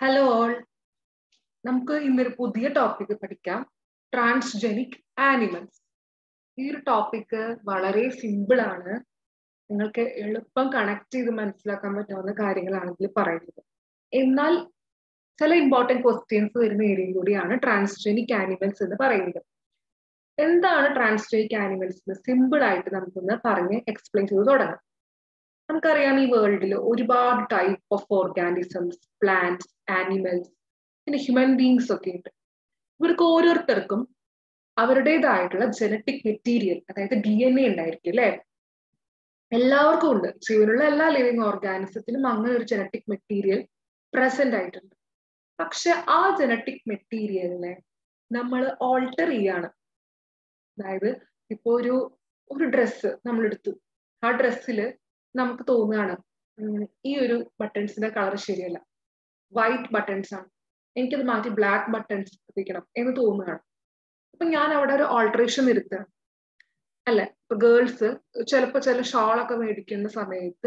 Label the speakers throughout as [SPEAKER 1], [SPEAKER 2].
[SPEAKER 1] hello all നമുക്ക് ഇന്നൊരു പുതിയ ടോപ്പിക് പഠിക്കാം ട്രാൻസ്ജെനിക് ആനിമൽസ് ഈ ഒരു ടോപ്പിക് വളരെ സിമ്പിൾ ആണ് നിങ്ങൾക്ക് എളുപ്പം കണക്ട് ചെയ്ത് മനസ്സിലാക്കാൻ പറ്റാവുന്ന കാര്യങ്ങളാണ് ഇതിൽ പറയുന്നത് എന്നാൽ ചില ഇമ്പോർട്ടൻറ്റ് ക്വസ്റ്റ്യൻസ് വരുന്ന ഏരിയയും കൂടിയാണ് ട്രാൻസ്ജെനിക് ആനിമൽസ് എന്ന് പറയുന്നത് എന്താണ് ട്രാൻസ്ജെനിക് ആനിമൽസ് സിമ്പിൾ ആയിട്ട് നമുക്കൊന്ന് പറഞ്ഞ് എക്സ്പ്ലെയിൻ ചെയ്ത് തുടങ്ങാം നമുക്കറിയാം ഈ വേൾഡിൽ ഒരുപാട് type of organisms plants animals പിന്നെ ഹ്യൂമൻ ബീങ്സ് ഒക്കെ ഉണ്ട് ഇവർക്ക് ഓരോരുത്തർക്കും അവരുടേതായിട്ടുള്ള ജനറ്റിക് മെറ്റീരിയൽ അതായത് ഡി എൻ എ ഉണ്ടായിരിക്കും അല്ലെ എല്ലാവർക്കും ഉണ്ട് ജീവനുള്ള എല്ലാ ലിവിങ് ഓർഗാനിസത്തിനും അങ്ങനെ ഒരു ജനറ്റിക് മെറ്റീരിയൽ പ്രസന്റ് ആയിട്ടുണ്ട് പക്ഷെ ആ ജനറ്റിക് മെറ്റീരിയലിനെ നമ്മൾ ഓൾട്ടർ ചെയ്യാണ് അതായത് ഇപ്പോ ഒരു ഒരു ഡ്രസ്സ് നമ്മൾ എടുത്തു ആ ഡ്രസ്സിൽ നമുക്ക് തോന്നുകയാണ് ഈ ഒരു ബട്ടൺസിന്റെ കളർ ശരിയല്ല വൈറ്റ് ബട്ടൺസ് ആണ് എനിക്കത് മാറ്റി ബ്ലാക്ക് ബട്ടൺസ് എത്തിക്കണം എന്ന് തോന്നുകയാണ് അപ്പൊ ഞാൻ അവിടെ ഒരു ഓൾട്രേഷൻ വരുത്തുകയാണ് അല്ലെ ഇപ്പൊ ഗേൾസ് ചിലപ്പോ ചില ഷോളൊക്കെ മേടിക്കുന്ന സമയത്ത്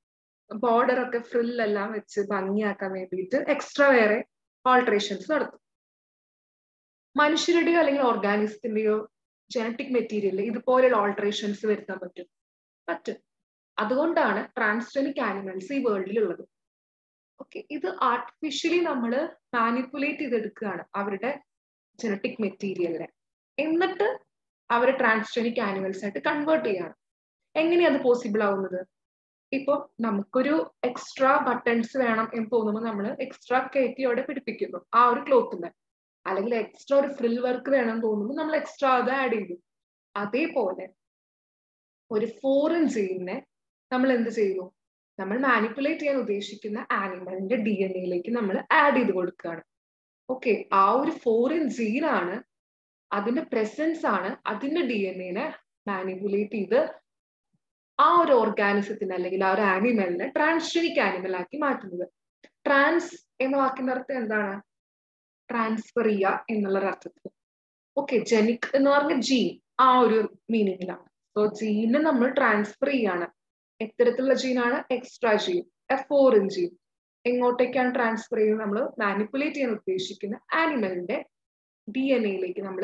[SPEAKER 1] ബോർഡർ ഒക്കെ ഫ്രില്ലെല്ലാം വെച്ച് ഭംഗിയാക്കാൻ വേണ്ടിയിട്ട് എക്സ്ട്രാ വേറെ ഓൾട്രേഷൻസ് നടത്തും മനുഷ്യരുടെയോ അല്ലെങ്കിൽ ഓർഗാനിസത്തിന്റെയോ ജനറ്റിക് മെറ്റീരിയലിൽ ഇതുപോലെയുള്ള ഓൾട്രേഷൻസ് വരുത്താൻ പറ്റും പറ്റും അതുകൊണ്ടാണ് ട്രാൻസ്ജെനിക് ആനിമൽസ് ഈ വേൾഡിൽ ഉള്ളത് ഓക്കെ ഇത് ആർട്ടിഫിഷ്യലി നമ്മൾ മാനിപ്പുലേറ്റ് ചെയ്തെടുക്കുകയാണ് അവരുടെ ജനറ്റിക് മെറ്റീരിയലിനെ എന്നിട്ട് അവർ ട്രാൻസ്ജെനിക് ആനിമൽസ് ആയിട്ട് കൺവേർട്ട് ചെയ്യാണ് എങ്ങനെയാണ് അത് പോസിബിൾ ആവുന്നത് ഇപ്പൊ നമുക്കൊരു എക്സ്ട്രാ ബട്ടൺസ് വേണം എന്ന് തോന്നുമ്പോൾ നമ്മൾ എക്സ്ട്രാ കയറ്റി അവിടെ പിടിപ്പിക്കുന്നു ആ ഒരു ക്ലോത്തിന് അല്ലെങ്കിൽ എക്സ്ട്രാ ഒരു ഫ്രിൽ വർക്ക് വേണം തോന്നുമ്പോൾ നമ്മൾ എക്സ്ട്രാ അത് ആഡ് ചെയ്തു അതേപോലെ ഒരു ഫോറിൻ ജീനിനെ നമ്മൾ എന്ത് ചെയ്യുന്നു നമ്മൾ മാനിപ്പുലേറ്റ് ചെയ്യാൻ ഉദ്ദേശിക്കുന്ന ആനിമലിന്റെ ഡി എൻ എയിലേക്ക് നമ്മൾ ആഡ് ചെയ്ത് കൊടുക്കുകയാണ് ഓക്കെ ആ ഒരു ഫോറിൻ ജീനാണ് അതിന്റെ പ്രസൻസ് ആണ് അതിന്റെ ഡി എൻ എനെ മാനിപ്പുലേറ്റ് ചെയ്ത് ആ ഒരു ഓർഗാനിസത്തിന് അല്ലെങ്കിൽ ആ ഒരു ആനിമലിനെ ട്രാൻസ്ജനിക് ആനിമൽ ആക്കി മാറ്റുന്നത് ട്രാൻസ് എന്ന വാക്കിന്റെ അർത്ഥം എന്താണ് ട്രാൻസ്ഫർ ചെയ്യുക എന്നുള്ള അർത്ഥത്തിൽ ഓക്കെ ജെനിക് എന്ന് പറഞ്ഞ ജീൻ ആ ഒരു മീനിങ്ങിലാണ് സോ ജീനെ നമ്മൾ ട്രാൻസ്ഫർ ചെയ്യാണ് എത്തരത്തിലുള്ള ജീനാണ് എക്സ്ട്രാ ജീൻ ഫോറിൻ ജീൻ എങ്ങോട്ടേക്കാണ് ട്രാൻസ്ഫർ ചെയ്യുന്നത് നമ്മൾ മാനിപ്പുലേറ്റ് ചെയ്യാൻ ഉദ്ദേശിക്കുന്ന ആനിമലിന്റെ ഡി എൻ എയിലേക്ക് നമ്മൾ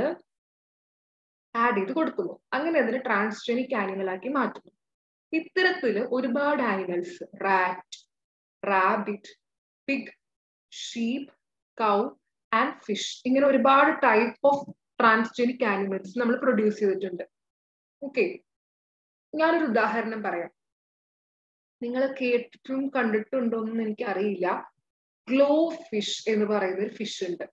[SPEAKER 1] ആഡ് ചെയ്ത് കൊടുക്കുന്നു അങ്ങനെ അതിനെ ട്രാൻസ്ജെനിക് ആനിമൽ ആക്കി മാറ്റുന്നു ഇത്തരത്തില് ഒരുപാട് animals rat rabbit pig sheep cow and fish ഇങ്ങനെ ഒരുപാട് ടൈപ്പ് ഓഫ് ട്രാൻസ്ജെനിക് ആനിമൽസ് നമ്മൾ പ്രൊഡ്യൂസ് ചെയ്തിട്ടുണ്ട് ഓക്കെ ഞാനൊരു ഉദാഹരണം പറയാം നിങ്ങൾ കേട്ടിട്ടും കണ്ടിട്ടുണ്ടോ എന്ന് എനിക്ക് അറിയില്ല ഗ്ലോ ഫിഷ് എന്ന് പറയുന്ന ഒരു ഫിഷ് ഉണ്ട്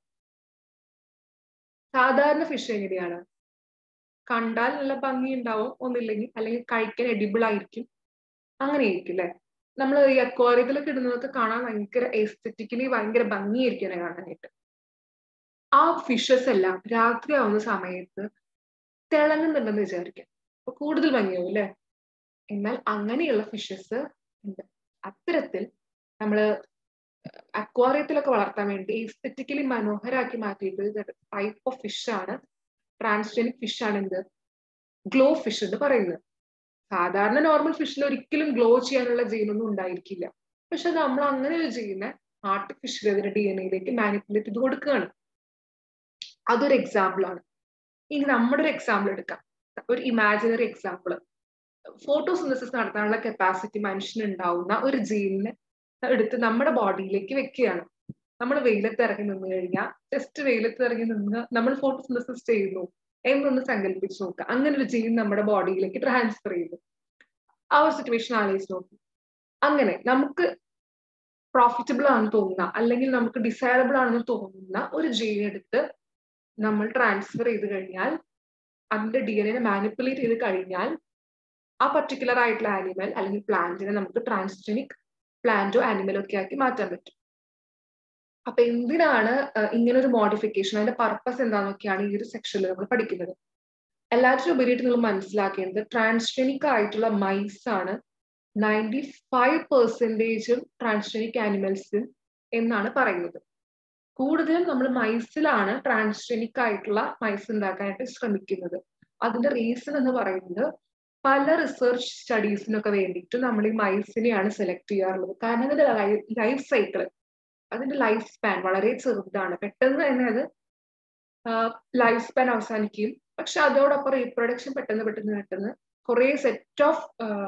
[SPEAKER 1] സാധാരണ ഫിഷ് എങ്ങനെയാണ് കണ്ടാൽ നല്ല ഭംഗി ഉണ്ടാവും ഒന്നില്ലെങ്കിൽ അല്ലെങ്കിൽ കഴിക്കാൻ എഡിബിൾ ആയിരിക്കും അങ്ങനെ ആയിരിക്കും അല്ലെ നമ്മൾ ഈ അക്വാറിയത്തിലൊക്കെ ഇടുന്നതൊക്കെ കാണാൻ ഭയങ്കര എസ്തെറ്റിക്കലി ഭയങ്കര ഭംഗിയായിരിക്കും കാണാനായിട്ട് ആ ഫിഷസ് എല്ലാം രാത്രി ആവുന്ന സമയത്ത് തിളങ്ങുന്നുണ്ടെന്ന് വിചാരിക്കാം അപ്പൊ കൂടുതൽ ഭംഗിയാവും അല്ലെ എന്നാൽ അങ്ങനെയുള്ള ഫിഷസ് ഉണ്ട് അത്തരത്തിൽ നമ്മള് അക്വാറിയത്തിലൊക്കെ വളർത്താൻ വേണ്ടി എസ്തെറ്റിക്കലി മനോഹരാക്കി മാറ്റിയിട്ട് ടൈപ്പ് ഓഫ് ഫിഷ് ആണ് ട്രാൻസ്ജെനിക് ഫിഷ് ആണ് എന്ത് ഗ്ലോ ഫിഷ് എന്ന് പറയുന്നത് സാധാരണ നോർമൽ ഫിഷിൽ ഒരിക്കലും ഗ്ലോ ചെയ്യാനുള്ള ജീനൊന്നും ഉണ്ടായിരിക്കില്ല പക്ഷെ നമ്മൾ അങ്ങനെ ഒരു ജീനെ ആർട്ടിഫിഷ്യൽ അതിന്റെ ഡി എൻ എയിലേക്ക് മാനിപ്പുലേറ്റ് ചെയ്ത് കൊടുക്കുകയാണ് അതൊരു എക്സാമ്പിൾ ആണ് ഇനി നമ്മുടെ ഒരു എക്സാമ്പിൾ എടുക്കാം ഒരു ഇമാജിനറി എക്സാമ്പിൾ ഫോട്ടോസിന്തസിസ് നടത്താനുള്ള കപ്പാസിറ്റി മനുഷ്യന് ഉണ്ടാവുന്ന ഒരു ജീനിനെ എടുത്ത് നമ്മുടെ ബോഡിയിലേക്ക് വെക്കുകയാണ് നമ്മൾ വെയിലത്ത് ഇറങ്ങി നിന്ന് കഴിഞ്ഞാൽ ജസ്റ്റ് വെയിലത്ത് ഇറങ്ങി നിന്ന് നമ്മൾ ഫോട്ടോസിന്തസിസ് ചെയ്യുന്നു എന്നൊന്ന് സങ്കല്പിച്ച് നോക്കുക അങ്ങനെ ഒരു ജീൻ നമ്മുടെ ബോഡിയിലേക്ക് ട്രാൻസ്ഫർ ചെയ്തു ആ ഒരു സിറ്റുവേഷൻ ആലോചിച്ച് നോക്കി അങ്ങനെ നമുക്ക് പ്രോഫിറ്റബിൾ ആണെന്ന് തോന്നുന്ന അല്ലെങ്കിൽ നമുക്ക് ഡിസൈറബിൾ ആണെന്ന് തോന്നുന്ന ഒരു ജീൻ എടുത്ത് നമ്മൾ ട്രാൻസ്ഫർ ചെയ്ത് കഴിഞ്ഞാൽ അതിന്റെ ഡി എൻ എനെ മാനിപ്പുലേറ്റ് ചെയ്ത് കഴിഞ്ഞാൽ ആ പർട്ടിക്കുലർ ആയിട്ടുള്ള ആനിമൽ അല്ലെങ്കിൽ പ്ലാന്റിനെ നമുക്ക് ട്രാൻസ്ജെനിക് പ്ലാന്റോ ആനിമലോ ഒക്കെ ആക്കി മാറ്റാൻ പറ്റും അപ്പൊ എന്തിനാണ് ഇങ്ങനെ ഒരു മോഡിഫിക്കേഷൻ അതിന്റെ പർപ്പസ് എന്താണെന്നൊക്കെയാണ് ഈ ഒരു സെക്ഷനിൽ നമ്മൾ പഠിക്കുന്നത് എല്ലാറ്റിനും ഉപരിയായിട്ട് നിങ്ങൾ മനസ്സിലാക്കേണ്ടത് ട്രാൻസ്ജെനിക് ആയിട്ടുള്ള മൈസ് ആണ് നയൻറ്റി ഫൈവ് പെർസെൻറ്റേജും ട്രാൻസ്ജെനിക് ആനിമൽസും എന്നാണ് പറയുന്നത് കൂടുതലും നമ്മൾ മൈസിലാണ് ട്രാൻസ്ജെനിക് ആയിട്ടുള്ള മൈസ് ഉണ്ടാക്കാനായിട്ട് ശ്രമിക്കുന്നത് അതിന്റെ റീസൺ എന്ന് പറയുന്നത് പല റിസർച്ച് സ്റ്റഡീസിനൊക്കെ വേണ്ടിയിട്ട് നമ്മൾ ഈ മൈസിനെയാണ് സെലക്ട് ചെയ്യാറുള്ളത് കാരണം ഇതിന്റെ ലൈഫ് സൈക്കിൾ അതിന്റെ ലൈഫ് സ്പാൻ വളരെ ചെറുതാണ് പെട്ടെന്ന് തന്നെ അത് ലൈഫ് സ്പാൻ അവസാനിക്കുകയും പക്ഷെ അതോടൊപ്പം റീപ്രൊഡക്ഷൻ പെട്ടെന്ന് പെട്ടെന്ന് പെട്ടെന്ന് കുറെ സെറ്റ് ഓഫ്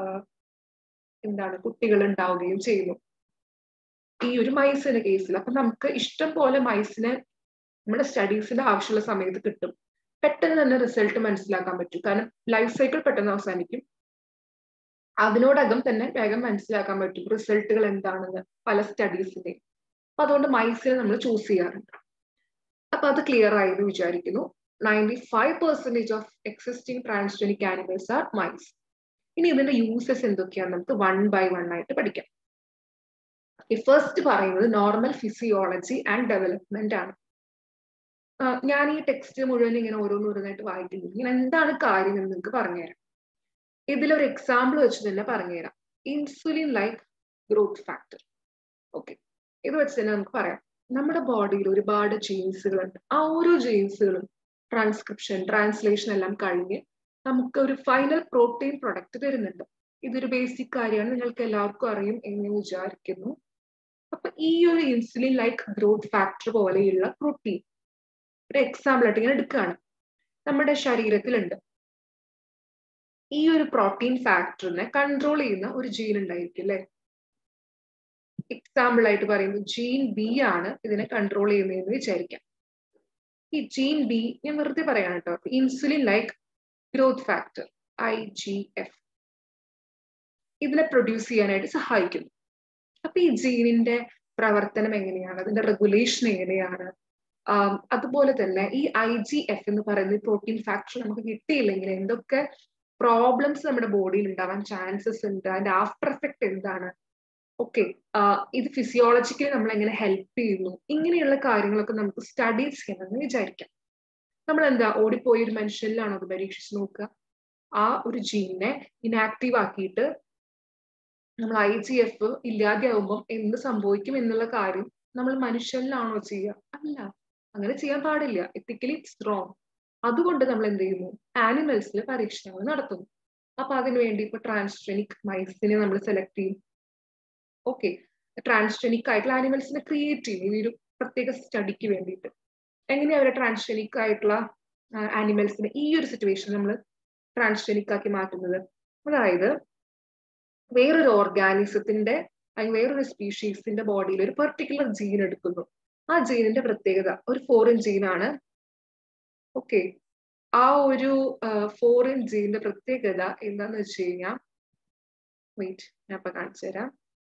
[SPEAKER 1] എന്താണ് കുട്ടികൾ ഉണ്ടാവുകയും ചെയ്യുന്നു ഈ ഒരു മൈസിന്റെ കേസിൽ അപ്പൊ നമുക്ക് ഇഷ്ടം പോലെ മൈസിനെ നമ്മുടെ സ്റ്റഡീസിന്റെ ആവശ്യമുള്ള സമയത്ത് കിട്ടും പെട്ടെന്ന് തന്നെ റിസൾട്ട് മനസ്സിലാക്കാൻ പറ്റും കാരണം ലൈഫ് സൈക്കിൾ പെട്ടെന്ന് അവസാനിക്കും അതിനോടകം തന്നെ വേഗം മനസ്സിലാക്കാൻ പറ്റും റിസൾട്ടുകൾ എന്താണെന്ന് പല സ്റ്റഡീസിന്റെയും അപ്പൊ അതുകൊണ്ട് മൈസിനെ നമ്മൾ ചൂസ് ചെയ്യാറുണ്ട് അപ്പൊ അത് ക്ലിയർ ആയെന്ന് വിചാരിക്കുന്നു ninety five percentage of existing transgenic animals are mice ഇനി ഇതിന്റെ യൂസസ് എന്തൊക്കെയാണ് നമുക്ക് വൺ ബൈ വൺ ആയിട്ട് പഠിക്കാം ഫസ്റ്റ് പറയുന്നത് നോർമൽ ഫിസിയോളജി ആൻഡ് ഡെവലപ്മെന്റ് ആണ് ഞാൻ ഈ ടെക്സ്റ്റ് മുഴുവൻ ഇങ്ങനെ ഓരോന്നോരോന്നായിട്ട് വായിക്കുന്നു ഇങ്ങനെ എന്താണ് കാര്യം എന്ന് നിങ്ങൾക്ക് പറഞ്ഞുതരാം ഇതിലൊരു എക്സാമ്പിൾ വെച്ച് തന്നെ പറഞ്ഞുതരാം insulin like growth factor okay ഇത് വെച്ച് തന്നെ നമുക്ക് പറയാം നമ്മുടെ ബോഡിയിൽ ഒരുപാട് ജീൻസുകളുണ്ട് ആ ഓരോ ജീൻസുകളും ട്രാൻസ്ക്രിപ്ഷൻ ട്രാൻസ്ലേഷൻ എല്ലാം കഴിഞ്ഞ് നമുക്ക് ഒരു ഫൈനൽ പ്രോട്ടീൻ പ്രൊഡക്റ്റ് തരുന്നുണ്ട് ഇതൊരു ബേസിക് കാര്യമാണ് നിങ്ങൾക്ക് എല്ലാവർക്കും അറിയും എന്ന് വിചാരിക്കുന്നു അപ്പൊ ഈ ഒരു ഇൻസുലിൻ ലൈക്ക് ഗ്രോത്ത് ഫാക്ടർ പോലെയുള്ള പ്രോട്ടീൻ ഒരു എക്സാമ്പിൾ ആയിട്ട് ഇങ്ങനെ എടുക്കുകയാണ് നമ്മുടെ ശരീരത്തിലുണ്ട് ഈ ഒരു പ്രോട്ടീൻ ഫാക്ടറിനെ കൺട്രോൾ ചെയ്യുന്ന ഒരു ജീൻ ഉണ്ടായിരിക്കും അല്ലെ എക്സാമ്പിൾ ആയിട്ട് പറയുന്നത് ജീൻ ബി ആണ് ഇതിനെ കൺട്രോൾ ചെയ്യുന്നതെന്ന് വിചാരിക്കാം ഈ ജീൻ ബി ഞാൻ വെറുതെ പറയാണ് കേട്ടോ insulin like growth factor I G F ഇതിനെ പ്രൊഡ്യൂസ് ചെയ്യാനായിട്ട് സഹായിക്കുന്നു അപ്പൊ ഈ ജീനിന്റെ പ്രവർത്തനം എങ്ങനെയാണ് അതിന്റെ റെഗുലേഷൻ എങ്ങനെയാണ് അതുപോലെ തന്നെ ഈ ഐ ജി എഫ് എന്ന് പറയുന്ന പ്രോട്ടീൻ ഫാക്ടർ നമുക്ക് കിട്ടിയില്ലെങ്കിൽ എന്തൊക്കെ പ്രോബ്ലംസ് നമ്മുടെ ബോഡിയിൽ ഉണ്ടാവാൻ ചാൻസസ് ഉണ്ട് അതിന്റെ ആഫ്റ്റർ എഫക്ട് എന്താണ് ഓക്കെ ഇത് ഫിസിയോളജിക്കലി നമ്മൾ എങ്ങനെ ഹെൽപ്പ് ചെയ്യുന്നു ഇങ്ങനെയുള്ള കാര്യങ്ങളൊക്കെ നമുക്ക് സ്റ്റഡി ചെയ്യണമെന്ന് വിചാരിക്കാം നമ്മൾ എന്താ ഓടിപ്പോയി ഒരു മനുഷ്യനിലാണോ അത് പരീക്ഷിച്ച് നോക്കുക ആ ഒരു ജീനിനെ ഇനാക്റ്റീവ് ആക്കിയിട്ട് നമ്മൾ ഐ ജി എഫ് ഇല്ലാതെയാവുമ്പം എന്ത് സംഭവിക്കും എന്നുള്ള കാര്യം നമ്മൾ മനുഷ്യനിലാണോ ചെയ്യുക അല്ല അങ്ങനെ ചെയ്യാൻ പാടില്ല എത്തിക്കലി ഇറ്റ്സ് റോങ് അതുകൊണ്ട് നമ്മൾ എന്ത് ചെയ്യുന്നു ആനിമൽസിൽ പരീക്ഷണങ്ങൾ നടത്തുന്നു അപ്പൊ അതിനു വേണ്ടി ഇപ്പൊ ട്രാൻസ്ജനിക് മൈസിനെ നമ്മൾ സെലക്ട് ചെയ്യും ഓക്കെ ട്രാൻസ്ജനിക് ആയിട്ടുള്ള ആനിമൽസിനെ ക്രിയേറ്റ് ചെയ്യും ഈ ഒരു പ്രത്യേക സ്റ്റഡിക്ക് വേണ്ടിയിട്ട് എങ്ങനെയാ അവരെ ട്രാൻസ്ജനിക് ആയിട്ടുള്ള ആനിമൽസിനെ ഈ ഒരു സിറ്റുവേഷൻ നമ്മൾ ട്രാൻസ്ജനിക് ആക്കി മാറ്റുന്നത് അതായത് വേറൊരു ഓർഗാനിസത്തിന്റെ അല്ലെങ്കിൽ വേറൊരു സ്പീഷീസിന്റെ ബോഡിയിൽ ഒരു പെർട്ടിക്കുലർ ജീൻ എടുക്കുന്നു ആ ജീനിന്റെ പ്രത്യേകത ഒരു ഫോറിൻ ജീനാണ് ഓക്കെ ആ ഒരു ഫോറിൻ ജീനിന്റെ പ്രത്യേകത എന്താന്ന് വെച്ച് കഴിഞ്ഞാൽ വെയിറ്റ് ഞാൻ ഇപ്പൊ കാണിച്ചു തരാം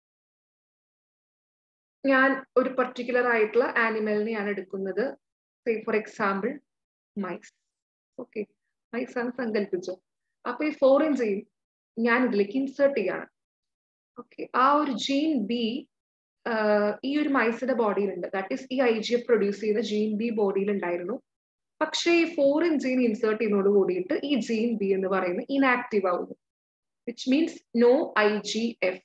[SPEAKER 1] ഞാൻ ഒരു പെർട്ടിക്കുലർ ആയിട്ടുള്ള ആനിമലിനെയാണ് എടുക്കുന്നത് for example mice okay mice ആണ് സങ്കല്പിച്ചോ അപ്പൊ ഈ ഫോറിൻ ജീൻ ഞാൻ ഇതിലേക്ക് ഇൻസേർട്ട് ചെയ്യാണ് ഓക്കെ ആ ഒരു ജീൻ ബി ഈ ഒരു മൈസിന്റെ ബോഡിയിലുണ്ട് ദാറ്റ് ഈസ് ഈ ഐ ജി എഫ് പ്രൊഡ്യൂസ് ചെയ്ത ജീൻ ബി ബോഡിയിൽ ഉണ്ടായിരുന്നു പക്ഷേ ഈ ഫോറിൻ ജീൻ ഇൻസേർട്ട് ചെയ്യുന്നതോട് കൂടിയിട്ട് ഈ ജീൻ ബി എന്ന് പറയുന്നത് ഇനാക്റ്റീവ് ആവുന്നു which means no I G F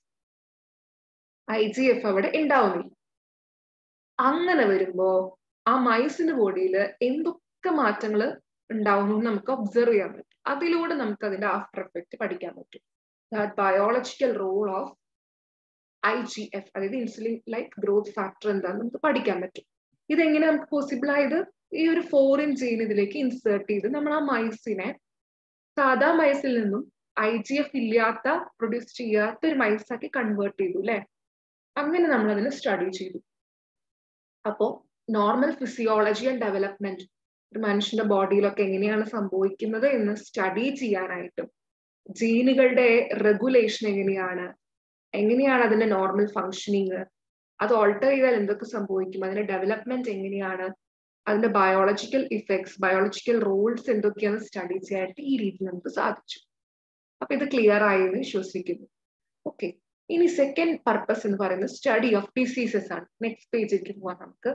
[SPEAKER 1] I G F അവിടെ ഉണ്ടാവുന്നില്ല അങ്ങനെ വരുമ്പോ ആ മൈസിന്റെ ബോഡിയിൽ എന്തൊക്കെ മാറ്റങ്ങൾ ഉണ്ടാവുന്നു നമുക്ക് ഒബ്സർവ് ചെയ്യാൻ പറ്റും അതിലൂടെ നമുക്ക് അതിന്റെ ആഫ്റ്റർ എഫക്റ്റ് പഠിക്കാൻ പറ്റും biological role of I G F അതായത് ഇൻസുലിൻ ലൈക്ക് ഗ്രോത്ത് ഫാക്ടർ എന്താണെന്ന് നമുക്ക് പഠിക്കാൻ പറ്റും ഇതെങ്ങനെ നമുക്ക് പോസിബിൾ ആയത് ഈ ഒരു ഫോറിൻ ജീൻ ഇതിലേക്ക് ഇൻസേർട്ട് ചെയ്ത് നമ്മൾ ആ മൈസിനെ സാധാ മൈസിൽ നിന്നും ഐ ജി എഫ് ഇല്ലാത്ത പ്രൊഡ്യൂസ് ചെയ്യാത്ത ഒരു മൈസാക്കി കൺവേർട്ട് ചെയ്തു അല്ലെ അങ്ങനെ നമ്മൾ അതിനെ സ്റ്റഡി ചെയ്തു അപ്പോ നോർമൽ ഫിസിയോളജി ആൻഡ് ഡെവലപ്മെന്റ് ഒരു മനുഷ്യന്റെ ബോഡിയിലൊക്കെ എങ്ങനെയാണ് സംഭവിക്കുന്നത് എന്ന് സ്റ്റഡി ചെയ്യാനായിട്ടും ജീനുകളുടെ റെഗുലേഷൻ എങ്ങനെയാണ് എങ്ങനെയാണ് അതിന്റെ നോർമൽ ഫങ്ഷനിങ് അത് ഓൾട്ടർ ചെയ്താൽ എന്തൊക്കെ സംഭവിക്കും അതിന്റെ ഡെവലപ്മെന്റ് എങ്ങനെയാണ് അതിന്റെ ബയോളജിക്കൽ ഇഫക്ട്സ് ബയോളജിക്കൽ റോൾസ് എന്തൊക്കെയാണ് സ്റ്റഡി ചെയ്യാനായിട്ട് ഈ രീതിയിൽ നമുക്ക് സാധിച്ചു അപ്പൊ ഇത് ക്ലിയർ ആയി എന്ന് വിശ്വസിക്കുന്നു ഓക്കെ ഇനി സെക്കൻഡ് പർപ്പസ് എന്ന് പറയുന്നത് സ്റ്റഡി ഓഫ് ഡിസീസസ് ആണ് നെക്സ്റ്റ് പേജിലേക്ക് പോവാൻ നമുക്ക്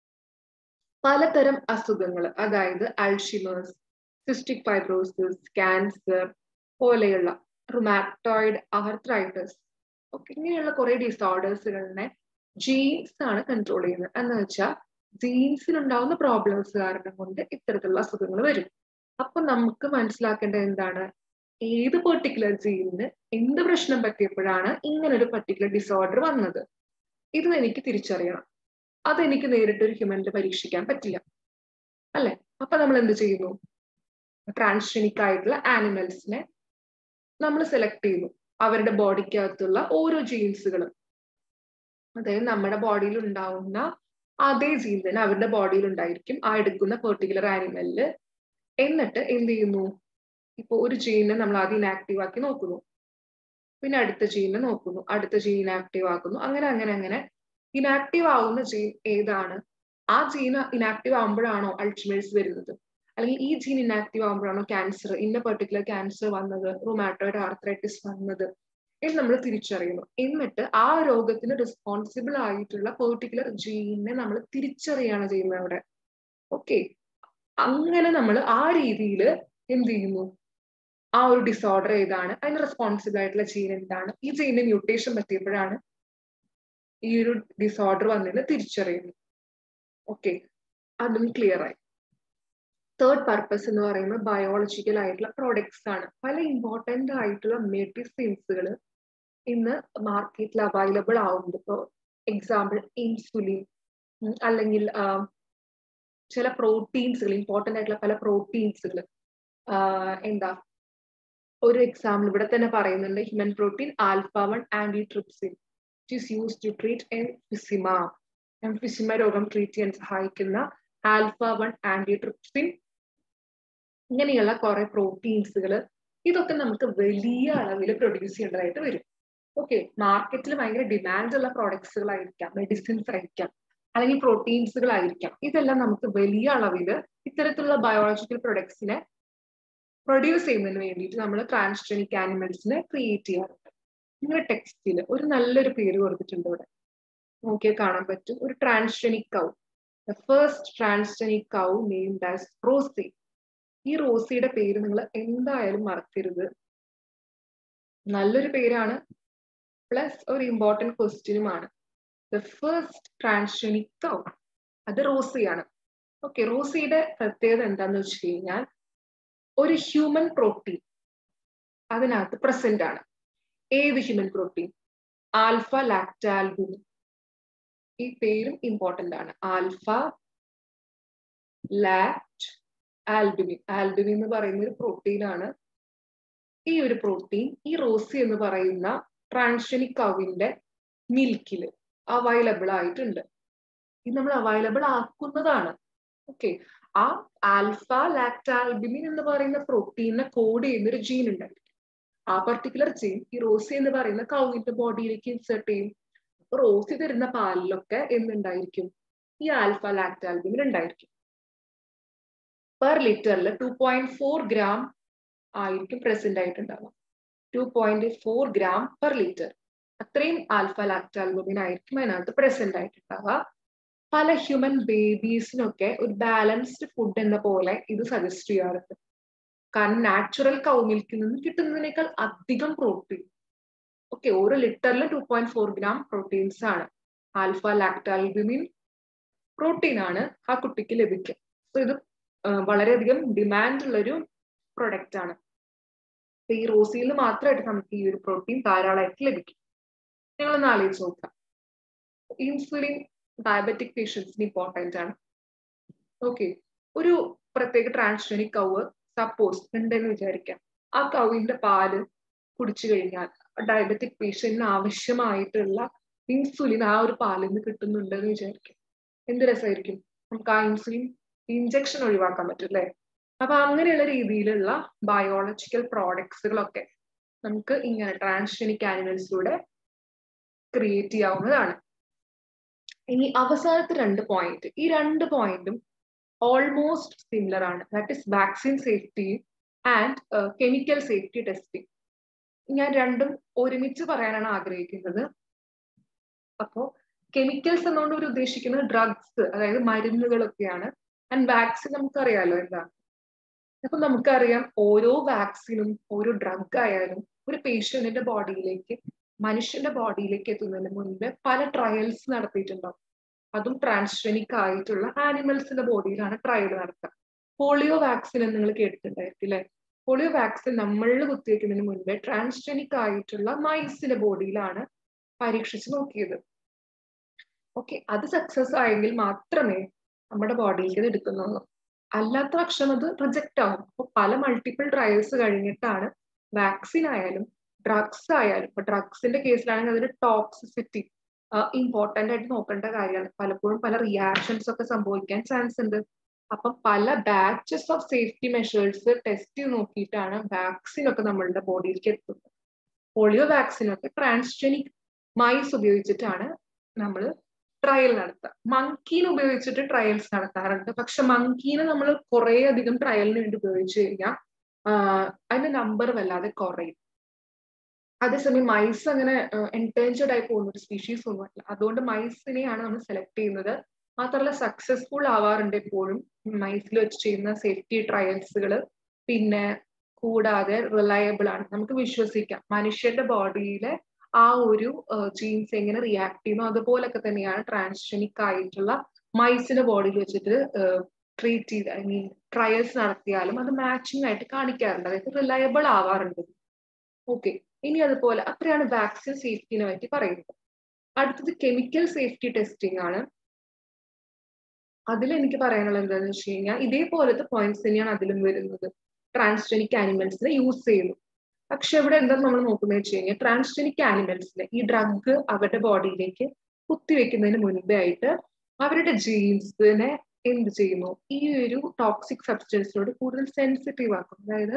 [SPEAKER 1] പലതരം അസുഖങ്ങൾ അതായത് അൾഷിമേഴ്സ് സിസ്റ്റിക് ഫൈബ്രോസിസ് ക്യാൻസർ പോലെയുള്ള റുമാറ്റോയിഡ് ആർത്രൈറ്റിസ് ഓക്കെ ഇങ്ങനെയുള്ള കുറെ ഡിസോർഡേഴ്സുകളിനെ ജീൻസ് ആണ് കൺട്രോൾ ചെയ്യുന്നത് എന്ന് വെച്ചാൽ ജീൻസിൽ ഉണ്ടാവുന്ന പ്രോബ്ലംസ് കാരണം കൊണ്ട് ഇത്തരത്തിലുള്ള അസുഖങ്ങൾ വരും അപ്പൊ നമുക്ക് മനസ്സിലാക്കേണ്ടത് എന്താണ് ഏത് പെർട്ടിക്കുലർ ജീനിന് എന്ത് പ്രശ്നം പറ്റിയപ്പോഴാണ് ഇങ്ങനെ ഒരു പർട്ടിക്കുലർ ഡിസോർഡർ വന്നത് ഇത് എനിക്ക് തിരിച്ചറിയണം അതെനിക്ക് നേരിട്ട് ഒരു ഹ്യൂമനിൽ പരീക്ഷിക്കാൻ പറ്റില്ല അല്ലെ അപ്പൊ നമ്മൾ എന്ത് ചെയ്യുന്നു ട്രാൻസ്ജനിക് ആയിട്ടുള്ള ആനിമൽസിനെ നമ്മൾ സെലക്ട് ചെയ്യുന്നു അവരുടെ ബോഡിക്കകത്തുള്ള ഓരോ ജീൻസുകളും അതായത് നമ്മുടെ ബോഡിയിൽ ഉണ്ടാവുന്ന അതേ ജീൻ തന്നെ അവരുടെ ബോഡിയിൽ ഉണ്ടായിരിക്കും ആ എടുക്കുന്ന പെർട്ടിക്കുലർ ആനിമലില് എന്നിട്ട് എന്ത് ചെയ്യുന്നു ഇപ്പൊ ഒരു ജീനെ നമ്മൾ ആദ്യം ഇനാക്റ്റീവ് ആക്കി നോക്കുന്നു പിന്നെ അടുത്ത ജീനെ നോക്കുന്നു അടുത്ത ജീൻ ഇനാക്റ്റീവ് ആക്കുന്നു അങ്ങനെ അങ്ങനെ അങ്ങനെ ഇനാക്റ്റീവ് ആവുന്ന ജീൻ ഏതാണ് ആ ജീൻ ഇനാക്റ്റീവ് ആകുമ്പോഴാണോ അൾട്ടിമേഴ്സ് വരുന്നത് അല്ലെങ്കിൽ ഈ ജീൻ ഇനാക്റ്റീവ് ആകുമ്പോഴാണോ ക്യാൻസർ ഇന്ന പെർട്ടിക്കുലർ ക്യാൻസർ വന്നത് റൊമാറ്റോയിഡ് ആർത്രൈറ്റിസ് വന്നത് എന്ന് നമ്മൾ തിരിച്ചറിയുന്നു എന്നിട്ട് ആ രോഗത്തിന് റെസ്പോൺസിബിൾ ആയിട്ടുള്ള പെർട്ടിക്കുലർ ജീനിനെ നമ്മൾ തിരിച്ചറിയാണ് ചെയ്യുന്നത് അവിടെ ഓക്കെ അങ്ങനെ നമ്മൾ ആ രീതിയിൽ എന്ത് ചെയ്യുന്നു ആ ഒരു ഡിസോർഡർ ഏതാണ് അതിന് റെസ്പോൺസിബിൾ ആയിട്ടുള്ള ജീൻ എന്താണ് ഈ ജീനിന് മ്യൂട്ടേഷൻ പറ്റിയപ്പോഴാണ് ഈ ഒരു ഡിസോർഡർ വന്നതിന് തിരിച്ചറിയുന്നു ഓക്കെ അതും ക്ലിയർ ആയി തേർഡ് പർപ്പസ് എന്ന് പറയുന്നത് ബയോളജിക്കൽ ആയിട്ടുള്ള പ്രോഡക്ട്സ് ആണ് പല ഇമ്പോർട്ടൻ്റ് ആയിട്ടുള്ള മെഡിസിൻസുകൾ ഇന്ന് മാർക്കറ്റിൽ അവൈലബിൾ ആവുന്നുണ്ട് ഇപ്പോൾ എക്സാമ്പിൾ ഇൻസുലിൻ അല്ലെങ്കിൽ ചില പ്രോട്ടീൻസുകൾ ഇമ്പോർട്ടൻ്റ് ആയിട്ടുള്ള പല പ്രോട്ടീൻസുകൾ എന്താ ഒരു എക്സാമ്പിൾ ഇവിടെ തന്നെ പറയുന്നുണ്ട് human protein alpha one antitrypsin it use to treat emphysema emphysema രോഗം ട്രീറ്റ് ചെയ്യാൻ സഹായിക്കുന്ന ആൽഫ വൺ ആന്റി ട്രിപ്സിൻ ഇങ്ങനെയുള്ള കുറെ പ്രോട്ടീൻസുകൾ ഇതൊക്കെ നമുക്ക് വലിയ അളവിൽ പ്രൊഡ്യൂസ് ചെയ്യേണ്ടതായിട്ട് വരും ഓക്കെ മാർക്കറ്റിൽ ഭയങ്കര ഡിമാൻഡ് ഉള്ള പ്രോഡക്ട്സുകളായിരിക്കാം മെഡിസിൻസ് ആയിരിക്കാം അല്ലെങ്കിൽ പ്രോട്ടീൻസുകളായിരിക്കാം ഇതെല്ലാം നമുക്ക് വലിയ അളവിൽ ഇത്തരത്തിലുള്ള ബയോളജിക്കൽ പ്രൊഡക്ട്സിനെ പ്രൊഡ്യൂസ് ചെയ്യുന്നതിന് വേണ്ടിയിട്ട് നമ്മൾ ട്രാൻസ്ജനിക് ആനിമൽസിനെ ക്രിയേറ്റ് ചെയ്യാറുണ്ട് നിങ്ങളുടെ ടെക്സ്റ്റിൽ ഒരു നല്ലൊരു പേര് കൊടുത്തിട്ടുണ്ട് ഇവിടെ നോക്കിയാൽ കാണാൻ പറ്റും ഒരു transgenic cow the first transgenic cow named as Rosie ഈ റോസിയുടെ പേര് നിങ്ങൾ എന്തായാലും മറക്കരുത് നല്ലൊരു പേരാണ് പ്ലസ് ഒരു ഇമ്പോർട്ടൻറ്റ് ക്വസ്റ്റ്യനുമാണ് ദ ഫസ്റ്റ് ട്രാൻസ്ജനിക് കൗ അത് റോസിയാണ് ഓക്കെ റോസിയുടെ പ്രത്യേകത എന്താന്ന് വെച്ച് കഴിഞ്ഞാൽ ഒരു ഹ്യൂമൻ പ്രോട്ടീൻ അതിനകത്ത് പ്രസന്റ് ആണ് ഏത് ഹ്യൂമൻ പ്രോട്ടീൻ ആൽഫ ലാക്ടാൽബുമിൻ ഈ പേരും ഇമ്പോർട്ടന്റ് ആണ് ആൽഫ ലാക്ട് ആൽബുമിൻ ആൽബുമിൻ എന്ന് പറയുന്ന ഒരു പ്രോട്ടീൻ ആണ് ഈ ഒരു പ്രോട്ടീൻ ഈ റോസി എന്ന് പറയുന്ന ട്രാൻസ്ജനിക് കവിന്റെ മിൽക്കിൽ അവൈലബിൾ ആയിട്ടുണ്ട് ഇത് നമ്മൾ അവൈലബിൾ ആക്കുന്നതാണ് ഓക്കെ ആ ആൽഫ ലാക്ടാൽബിമിൻ എന്ന് പറയുന്ന പ്രോട്ടീനെ കോഡ് ചെയ്യുന്ന ഒരു ജീൻ ഉണ്ടായിരിക്കും ആ പർട്ടിക്കുലർ ജീൻ ഈ റോസി എന്ന് പറയുന്ന കൗവിന്റെ ബോഡിയിലേക്ക് ഇൻസേർട്ട് ചെയ്യും അപ്പൊ റോസി തരുന്ന പാലിലൊക്കെ എന്തുണ്ടായിരിക്കും ഈ ആൽഫ ലാക്ടാൽബിമിൻ ഉണ്ടായിരിക്കും പെർ ലിറ്ററിൽ ടു പോയിന്റ് ഫോർ ഗ്രാം ആയിരിക്കും പ്രസന്റ് ആയിട്ടുണ്ടാവുക two point four gram per litre അത്രയും ആൽഫ ലാക്ടാൽബുമിൻ ആയിരിക്കും അതിനകത്ത് പ്രസന്റ് ആയിട്ടുണ്ടാവുക പല ഹ്യൂമൻ ബേബീസിനൊക്കെ ഒരു ബാലൻസ്ഡ് ഫുഡ് എന്ന പോലെ ഇത് സജസ്റ്റ് ചെയ്യാറുണ്ട് കാരണം നാച്ചുറൽ കൗ മിൽക്കിൽ നിന്ന് കിട്ടുന്നതിനേക്കാൾ അധികം പ്രോട്ടീൻ ഓക്കെ ഓരോ ലിറ്ററിൽ two point four gram proteins ആണ് ആൽഫ ലാക്ടാൽബുമിൻ പ്രോട്ടീൻ ആണ് ആ കുട്ടിക്ക് ലഭിക്കുക സോ ഇത് വളരെയധികം ഡിമാൻഡ് ഉള്ളൊരു പ്രൊഡക്റ്റ് ആണ് ഈ റോസിയിൽ മാത്രമായിട്ട് നമുക്ക് ഈ ഒരു പ്രോട്ടീൻ ധാരാളമായിട്ട് ലഭിക്കും നിങ്ങളൊന്ന് ആലോചിച്ച് നോക്കാം ഇൻസുലിൻ ഡയബറ്റിക് പേഷ്യൻസിന് ഇമ്പോർട്ടൻ്റ് ആണ് ഓക്കെ ഒരു പ്രത്യേക ട്രാൻസ്ജനിക് കവ് സപ്പോസ് ഉണ്ടെന്ന് വിചാരിക്കാം ആ കവിന്റെ പാല് കുടിച്ചു കഴിഞ്ഞാൽ ഡയബറ്റിക് പേഷ്യന്റിന് ആവശ്യമായിട്ടുള്ള ഇൻസുലിൻ ആ ഒരു പാലിൽ നിന്ന് കിട്ടുന്നുണ്ടെന്ന് വിചാരിക്കാം എന്ത് രസമായിരിക്കും നമുക്ക് ആ ഇൻസുലിൻ ഇഞ്ചക്ഷൻ ഒഴിവാക്കാൻ പറ്റും അല്ലേ അപ്പൊ അങ്ങനെയുള്ള രീതിയിലുള്ള ബയോളജിക്കൽ പ്രോഡക്ട്സുകളൊക്കെ നമുക്ക് ഇങ്ങനെ ട്രാൻസ്ജനിക് ആനിമൽസിലൂടെ ക്രിയേറ്റ് ചെയ്യാവുന്നതാണ് ഇനി അവസാനത്തെ രണ്ട് പോയിന്റ് ഈ രണ്ട് പോയിന്റും ഓൾമോസ്റ്റ് സിമിലർ ആണ് that is vaccine safety and chemical safety testing ഞാൻ രണ്ടും ഒരുമിച്ച് പറയാനാണ് ആഗ്രഹിക്കുന്നത് അപ്പോ കെമിക്കൽസ് എന്നുകൊണ്ട് ഇവർ ഉദ്ദേശിക്കുന്നത് ഡ്രഗ്സ് അതായത് മരുന്നുകളൊക്കെയാണ് ആൻഡ് വാക്സിൻ നമുക്കറിയാലോ എന്താ അപ്പൊ നമുക്കറിയാം ഓരോ വാക്സിനും ഓരോ ഡ്രഗ് ആയാലും ഒരു പേഷ്യന്റിന്റെ ബോഡിയിലേക്ക് മനുഷ്യന്റെ ബോഡിയിലേക്ക് എത്തുന്നതിന് മുൻപ് പല ട്രയൽസ് നടത്തിയിട്ടുണ്ടാവും അതും ട്രാൻസ്ജനിക് ആയിട്ടുള്ള ആനിമൽസിന്റെ ബോഡിയിലാണ് ട്രയൽ നടത്തുക പോളിയോ വാക്സിൻ എന്ന് നിങ്ങൾ കേട്ടിട്ടുണ്ടായിരിക്കും അല്ലെ പോളിയോ വാക്സിൻ നമ്മളിൽ കുത്തിവെക്കുന്നതിന് മുൻപേ ട്രാൻസ്ജനിക് ആയിട്ടുള്ള മൈസിന്റെ ബോഡിയിലാണ് പരീക്ഷിച്ച് നോക്കിയത് ഓക്കെ അത് സക്സസ് ആയെങ്കിൽ മാത്രമേ നമ്മുടെ ബോഡിയിലേക്ക് ഇത് എടുക്കുന്നുള്ളൂ അല്ലാത്ത പക്ഷം അത് റിജക്റ്റ് ആവും അപ്പൊ പല മൾട്ടിപ്പിൾ ട്രയൽസ് കഴിഞ്ഞിട്ടാണ് വാക്സിൻ ആയാലും ഡ്രഗ്സ് ആയാലും ഇപ്പൊ ഡ്രഗ്സിന്റെ കേസിലാണെങ്കിൽ അതിന്റെ ടോക്സിസിറ്റി ഇമ്പോർട്ടന്റ് ആയിട്ട് നോക്കേണ്ട കാര്യമാണ് പലപ്പോഴും പല റിയാക്ഷൻസ് ഒക്കെ സംഭവിക്കാൻ ചാൻസ് ഉണ്ട് അപ്പൊ പല batches of safety measures test ചെയ്ത് നോക്കിയിട്ടാണ് വാക്സിൻ ഒക്കെ നമ്മളുടെ ബോഡിയിലേക്ക് എത്തുന്നത് പോളിയോ വാക്സിൻ ഒക്കെ ട്രാൻസ്ജനിക് മൈസ് ഉപയോഗിച്ചിട്ടാണ് നമ്മൾ ട്രയൽ നടത്തുക മങ്കീനെ ഉപയോഗിച്ചിട്ട് ട്രയൽസ് നടത്താറുണ്ട് പക്ഷെ മങ്കീനെ നമ്മൾ കുറേ അധികം ട്രയലിന് വേണ്ടി ഉപയോഗിച്ച് കഴിഞ്ഞാൽ അതിന്റെ നമ്പർ വല്ലാതെ കുറയും അതേസമയം മൈസ് അങ്ങനെ എൻഡേഞ്ചേർഡ് ആയി പോകുന്ന ഒരു സ്പീഷീസ് ഒന്നുമല്ല അതുകൊണ്ട് മൈസിനെയാണ് നമ്മൾ സെലക്ട് ചെയ്യുന്നത് മാത്രമല്ല സക്സസ്ഫുൾ ആവാറുണ്ട് എപ്പോഴും മൈസിൽ വെച്ച് ചെയ്യുന്ന സേഫ്റ്റി ട്രയൽസുകൾ പിന്നെ കൂടാതെ റിലയബിൾ ആണ് നമുക്ക് വിശ്വസിക്കാം മനുഷ്യന്റെ ബോഡിയിലെ ആ ഒരു ജീൻസ് എങ്ങനെ റിയാക്ട് ചെയ്യുന്നു അതുപോലൊക്കെ തന്നെയാണ് ട്രാൻസ്ജനിക് ആയിട്ടുള്ള മൈസിന്റെ ബോഡിയിൽ വെച്ചിട്ട് ട്രീറ്റ് ചെയ്ത് ഐ മീൻ ട്രയൽസ് നടത്തിയാലും അത് മാച്ചിങ് ആയിട്ട് കാണിക്കാറുണ്ട് അതായത് റിലയബിൾ ആവാറുണ്ട് ഓക്കെ ഇനി അതുപോലെ അത്രയാണ് വാക്സിൻ സേഫ്റ്റിനെ പറ്റി പറയുന്നത് അടുത്തത് കെമിക്കൽ സേഫ്റ്റി ടെസ്റ്റിംഗ് ആണ് അതിൽ എനിക്ക് പറയാനുള്ളത് എന്താണെന്ന് വെച്ച് കഴിഞ്ഞാൽ ഇതേപോലത്തെ പോയിന്റ്സ് തന്നെയാണ് അതിലും വരുന്നത് ട്രാൻസ്ജനിക് ആനിമൽസിനെ യൂസ് ചെയ്യുന്നു പക്ഷെ ഇവിടെ എന്താ നമ്മൾ നോക്കുന്നത് വെച്ച് കഴിഞ്ഞാൽ ട്രാൻസ്ജനിക് ആനിമൽസിന് ഈ ഡ്രഗ് അവരുടെ ബോഡിയിലേക്ക് കുത്തിവെക്കുന്നതിന് മുൻപേ ആയിട്ട് അവരുടെ ജീൻസിനെ എന്ത് ചെയ്യുന്നു ഈ ഒരു ടോക്സിക് സബ്സ്റ്റൻസിനോട് കൂടുതൽ സെൻസിറ്റീവ് ആക്കും അതായത്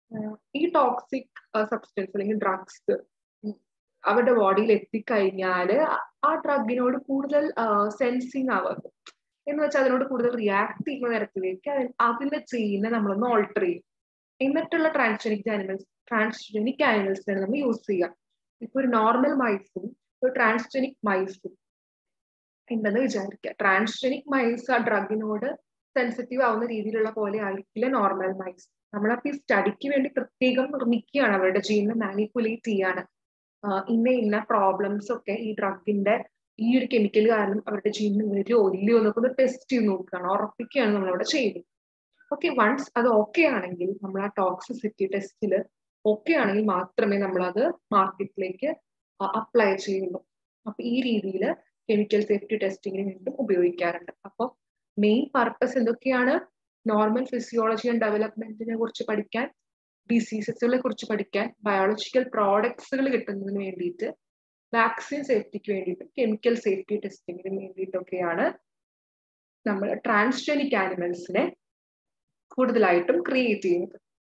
[SPEAKER 1] ഈ ടോക്സിക് സബ്സ്റ്റൻസ് അല്ലെങ്കിൽ ഡ്രഗ്സ് അവരുടെ ബോഡിയിൽ എത്തിക്കഴിഞ്ഞാൽ ആ ഡ്രഗിനോട് കൂടുതൽ സെൻസിങ് ആവുക എന്ന് വെച്ചാൽ അതിനോട് കൂടുതൽ റിയാക്ട് ചെയ്യുന്ന തരത്തിലേക്ക് അതിന്റെ ജീനെ നമ്മളൊന്ന് ഓൾട്ടർ ചെയ്യും എന്നിട്ടുള്ള ട്രാൻസ്ജനിക് ആനിമൽസ് ട്രാൻസ്ജനിക് ആനിമൽസിനാണ് നമ്മൾ യൂസ് ചെയ്യുക ഇപ്പൊ ഒരു നോർമൽ മൈസും ഒരു ട്രാൻസ്ജനിക് മൈസും ഉണ്ടെന്ന് വിചാരിക്കുക ട്രാൻസ്ജനിക് മൈസ് ആ ഡ്രഗിനോട് സെൻസിറ്റീവ് ആവുന്ന രീതിയിലുള്ള പോലെ ആയിരിക്കില്ല നോർമൽ മൈസ് നമ്മളപ്പോ ഈ സ്റ്റഡിക്ക് വേണ്ടി പ്രത്യേകം നിർമ്മിക്കുകയാണ് അവരുടെ ജീനെ മാനിപ്പുലേറ്റ് ചെയ്യാണ് ഇന്ന ഇന്ന പ്രോബ്ലംസ് ഒക്കെ ഈ ഡ്രഗിന്റെ ഈ ഒരു കെമിക്കൽ കാരണം അവരുടെ ജീനിന് വരുമോ ഇല്ലയോ എന്നൊക്കെ ഒന്ന് ടെസ്റ്റ് ചെയ്ത് നോക്കുകയാണ് ഉറപ്പിക്കുകയാണ് നമ്മളവിടെ ചെയ്യുന്നത് ഓക്കെ വൺസ് അത് ഓക്കെ ആണെങ്കിൽ നമ്മൾ ആ ടോക്സിസിറ്റി ടെസ്റ്റിൽ ഓക്കെ ആണെങ്കിൽ മാത്രമേ നമ്മൾ അത് മാർക്കറ്റിലേക്ക് അപ്ലൈ ചെയ്യുള്ളൂ അപ്പൊ ഈ രീതിയിൽ കെമിക്കൽ സേഫ്റ്റി ടെസ്റ്റിങ്ങിന് വേണ്ടി ഉപയോഗിക്കാറുണ്ട് അപ്പോൾ മെയിൻ പർപ്പസ് എന്തൊക്കെയാണ് നോർമൽ ഫിസിയോളജി ആൻഡ് ഡെവലപ്മെന്റിനെ കുറിച്ച് പഠിക്കാൻ ഡിസീസസുകളെ കുറിച്ച് പഠിക്കാൻ ബയോളജിക്കൽ പ്രോഡക്ട്സുകൾ കിട്ടുന്നതിന് വേണ്ടിയിട്ട് വാക്സിൻ സേഫ്റ്റിക്ക് വേണ്ടിയിട്ട് കെമിക്കൽ സേഫ്റ്റി ടെസ്റ്റിങ്ങിന് വേണ്ടിയിട്ടൊക്കെയാണ് നമ്മൾ ട്രാൻസ്ജനിക് ആനിമൽസിനെ കൂടുതലായിട്ടും ക്രിയേറ്റ് ചെയ്യുന്നത്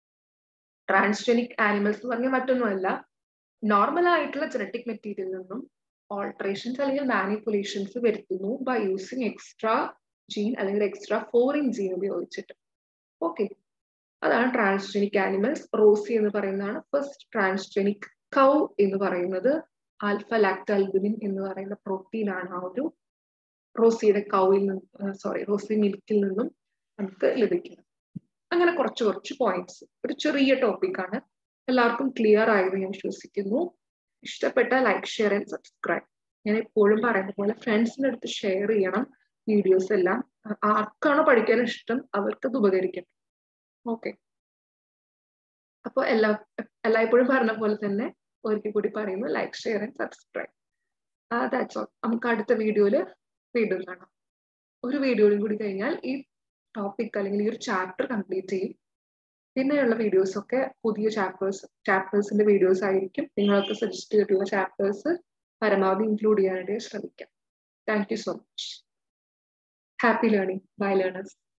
[SPEAKER 1] ട്രാൻസ്ജനിക് ആനിമൽസ് എന്ന് പറഞ്ഞാൽ മറ്റൊന്നുമല്ല നോർമൽ ആയിട്ടുള്ള ജനറ്റിക് മെറ്റീരിയലിൽ നിന്നും ഓൾട്ടറേഷൻസ് അല്ലെങ്കിൽ മാനിപ്പുലേഷൻസ് വരുത്തുന്നു ബൈ യൂസിങ് എക്സ്ട്രാ ജീൻ അല്ലെങ്കിൽ എക്സ്ട്രാ ഫോറിൻ ജീൻ ഉപയോഗിച്ചിട്ട് ഓക്കെ അതാണ് ട്രാൻസ്ജനിക് ആനിമൽസ് റോസി എന്ന് പറയുന്നതാണ് ഫസ്റ്റ് ട്രാൻസ്ജനിക് കൗ എന്ന് പറയുന്നത് ആൽഫ ലാക്ടാൽബുലിൻ എന്ന് പറയുന്ന പ്രോട്ടീൻ ആണ് ആ ഒരു റോസിയുടെ കൗയിൽ നിന്ന് സോറി റോസി മിൽക്കിൽ നിന്നും നമുക്ക് ലഭിക്കുന്നത് അങ്ങനെ കുറച്ച് കുറച്ച് പോയിന്റ്സ് ഒരു ചെറിയ ടോപ്പിക്കാണ് എല്ലാവർക്കും ക്ലിയർ ആയെന്ന് ഞാൻ വിശ്വസിക്കുന്നു ഇഷ്ടപ്പെട്ട ലൈക്ക് ഷെയർ ആൻഡ് സബ്സ്ക്രൈബ് ഞാൻ എപ്പോഴും പറയുന്ന പോലെ ഫ്രണ്ട്സിൻ്റെ അടുത്ത് ഷെയർ ചെയ്യണം വീഡിയോസ് എല്ലാം ആർക്കാണോ പഠിക്കാൻ ഇഷ്ടം അവർക്ക് അത് ഉപകരിക്കും ഓക്കെ അപ്പോൾ എല്ലാ എല്ലായ്പ്പോഴും പറഞ്ഞ പോലെ തന്നെ ഒരിക്കൽ കൂടി പറയുന്നു like share and subscribe that's all നമുക്ക് അടുത്ത വീഡിയോയിൽ വീണ്ടും കാണാം ഒരു വീഡിയോയും കൂടി കഴിഞ്ഞാൽ ഈ ടോപ്പിക് അല്ലെങ്കിൽ ഈ ഒരു ചാപ്റ്റർ കംപ്ലീറ്റ് ചെയ്യും പിന്നെയുള്ള വീഡിയോസ് ഒക്കെ പുതിയ ചാപ്റ്റേഴ്സ് ചാപ്റ്റേഴ്സിന്റെ വീഡിയോസ് ആയിരിക്കും നിങ്ങൾക്ക് സജസ്റ്റ് ചെയ്തിട്ടുള്ള ചാപ്റ്റേഴ്സ് പരമാവധി ഇൻക്ലൂഡ് ചെയ്യാനായിട്ട് ശ്രമിക്കാം thank you so much happy learning bye learners